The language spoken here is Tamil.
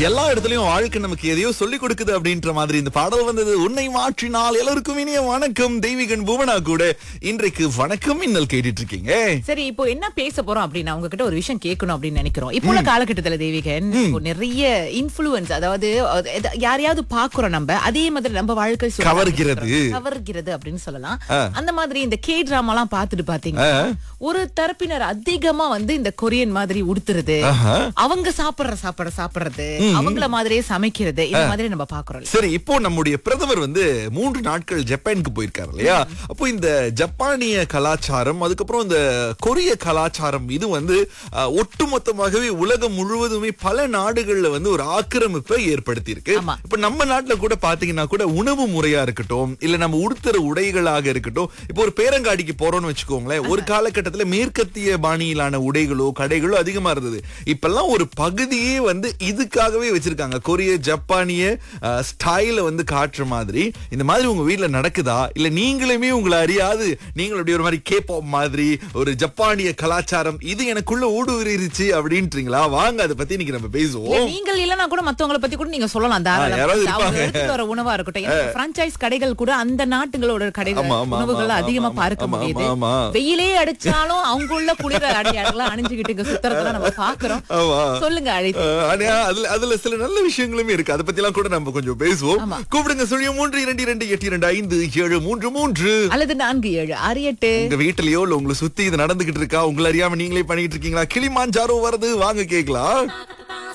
எல்லா இடத்துலயும் வாழ்க்கை நமக்கு எதையோ சொல்லி கொடுக்குது அப்படின்ற மாதிரி இந்த பாடல் வந்தது உன்னை மாற்றினால் எல்லாருக்கும் இனிய வணக்கம் தெய்வீகன் புவனா கூட இன்றைக்கு வணக்கம் இன்னல் கேட்டுட்டு இருக்கீங்க சரி இப்போ என்ன பேச போறோம் அப்படின்னா உங்ககிட்ட ஒரு விஷயம் கேட்கணும் அப்படின்னு நினைக்கிறோம் இப்போ உள்ள காலகட்டத்துல தேவிகன் இப்போ நிறைய இன்ஃபுளுன்ஸ் அதாவது அது- எத- யாரையாவது பாக்குறோம் நம்ம அதே மாதிரி நம்ம வாழ்க்கை சூழலை கவர்கிறது. கவர்கிறது அப்படின்னு சொல்லலாம் அந்த மாதிரி இந்த கே டிராமா எல்லாம் பாத்துட்டு பாத்தீங்க ஒரு தரப்பினர் அதிகமா வந்து இந்த கொரியன் மாதிரி உடுத்துறது ஆஹா. அவங்க சாப்பிடுற சாப்பிட சாப்பிடுறது அவங்கள மாதிரியே சமைக்கிறது இந்த மாதிரி நம்ம பாக்குறோம் சரி இப்போ நம்முடைய பிரதமர் வந்து மூன்று நாட்கள் ஜப்பானுக்கு போயிருக்காரு இல்லையா அப்போ இந்த ஜப்பானிய கலாச்சாரம் அதுக்கப்புறம் இந்த கொரிய கலாச்சாரம் இது வந்து அஹ், ஒட்டுமொத்தமாகவே உலகம் முழுவதுமே பல நாடுகள்ல வந்து ஒரு ஆக்கிரமிப்பை ஏற்படுத்தி இருக்கு ஆமா. இப்ப நம்ம நாட்டுல கூட பாத்தீங்கன்னா கூட உணவு முறையா இருக்கட்டும் இல்ல நம்ம உடுத்துற உடைகளாக இருக்கட்டும் இப்போ ஒரு பேரங்காடிக்கு போறோம்னு வச்சுக்கோங்களேன் ஒரு காலகட்டத்துல மேற்கத்திய பாணியிலான உடைகளோ கடைகளோ அதிகமா இருந்தது இப்பெல்லாம் ஒரு பகுதியே வந்து இதுக்காகவே வச்சிருக்காங்க கொரிய ஜப்பானிய ஸ்டைல வந்து காட்டுற மாதிரி இந்த மாதிரி உங்க வீட்ல நடக்குதா இல்ல நீங்களுமே உங்களை அறியாது நீங்கள் அப்படி ஒரு மாதிரி கேப்பாப் மாதிரி ஒரு ஜப்பானிய கலாச்சாரம் இது எனக்குள்ள ஊடுருவிருச்சு அப்படின்றீங்களா வாங்க அதை பத்தி இன்னைக்கு நம்ம இல்ல, பேசுவோம் நீங்கள் இல்லனா கூட மத்தவங்கள பத்தி கூட நீங்க சொல்லலாம் தாராளமா. யாராவது அவங்க இருப்பாங்க. எடுத்துட்டு வர உணவா இருக்கட்டும் எனக்கு பிரான்சைஸ் கடைகள் கூட அந்த நாட்டுகளோட கடைகள் ஆமா, ஆமா, உணவுகள் ஆமா, அதிகமா ஆமா, பார்க்க ஆமா, முடியுது ஆமா, ஆமா. வெயிலே அடிச்சாலும் அவங்க உள்ள குளிர அடையாளம் அணிஞ்சுக்கிட்டு இங்க சுத்துறதெல்லாம் நம்ம பாக்குறோம் ஆமா. சொல்லுங்க அழைத்து அஹ் ஆனா அதுல அதுல சில நல்ல விஷயங்களுமே இருக்கு அதை பத்தி எல்லாம் கூட நம்ம கொஞ்சம் பேசுவோம் ஆமா. கூப்பிடுங்க சொல்லியும் மூன்று இரண்டு இரண்டு எட்டு இரண்டு ஐந்து ஏழு மூன்று மூன்று அல்லது நான்கு ஏழு ஆறு எட்டு உங்க வீட்டுலயோ இல்ல உங்களை சுத்தி இது நடந்துகிட்டு இருக்கா உங்களை அறியாம நீங்களே பண்ணிட்டு இருக்கீங்களா கிளிமாஞ்சாரோ வருது வாங்க கேக்கலாம்